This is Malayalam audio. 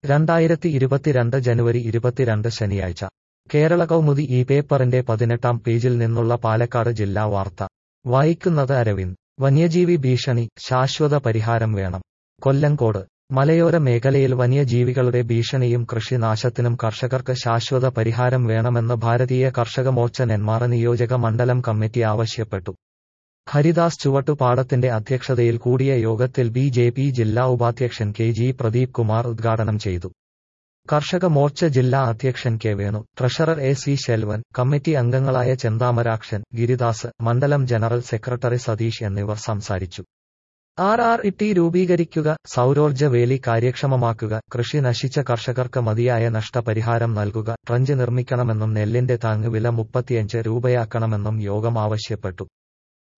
രണ്ടായിരത്തി ഇരുപത്തിരണ്ട് ജനുവരി ഇരുപത്തിരണ്ട് ശനിയാഴ്ച കേരള കൗമുദി ഈ പേപ്പറിന്റെ പതിനെട്ടാം പേജിൽ നിന്നുള്ള പാലക്കാട് ജില്ലാ വാർത്ത വായിക്കുന്നത് അരവിന്ദ് വന്യജീവി ഭീഷണി ശാശ്വത പരിഹാരം വേണം കൊല്ലങ്കോട് മലയോര മേഖലയിൽ വന്യജീവികളുടെ ഭീഷണിയും കൃഷിനാശത്തിനും കർഷകർക്ക് ശാശ്വത പരിഹാരം വേണമെന്ന് ഭാരതീയ കർഷക മോർച്ച നെന്മാറ നിയോജക മണ്ഡലം കമ്മിറ്റി ആവശ്യപ്പെട്ടു ഹരിദാസ് ചുവട്ടുപാടത്തിന്റെ അധ്യക്ഷതയിൽ കൂടിയ യോഗത്തിൽ ബി ജെ പി ജില്ലാ ഉപാധ്യക്ഷൻ കെ ജി പ്രദീപ് കുമാർ ഉദ്ഘാടനം ചെയ്തു കർഷക മോർച്ച ജില്ലാ അധ്യക്ഷൻ K Venu treasurer A C Selvan committee അംഗങ്ങളായ ചെന്താമരാക്ഷൻ ഗിരിദാസ് മണ്ഡലം ജനറൽ സെക്രട്ടറി സതീഷ് എന്നിവർ സംസാരിച്ചു ആർ ആർ ഇ രൂപീകരിക്കുക സൗരോർജ്ജ വേലി കാര്യക്ഷമമാക്കുക കൃഷി നശിച്ച കർഷകർക്ക് മതിയായ നഷ്ടപരിഹാരം നൽകുക ട്രഞ്ച് നിർമ്മിക്കണമെന്നും നെല്ലിന്റെ താങ്ങുവില മുപ്പത്തിയഞ്ച് രൂപയാക്കണമെന്നും യോഗം ആവശ്യപ്പെട്ടു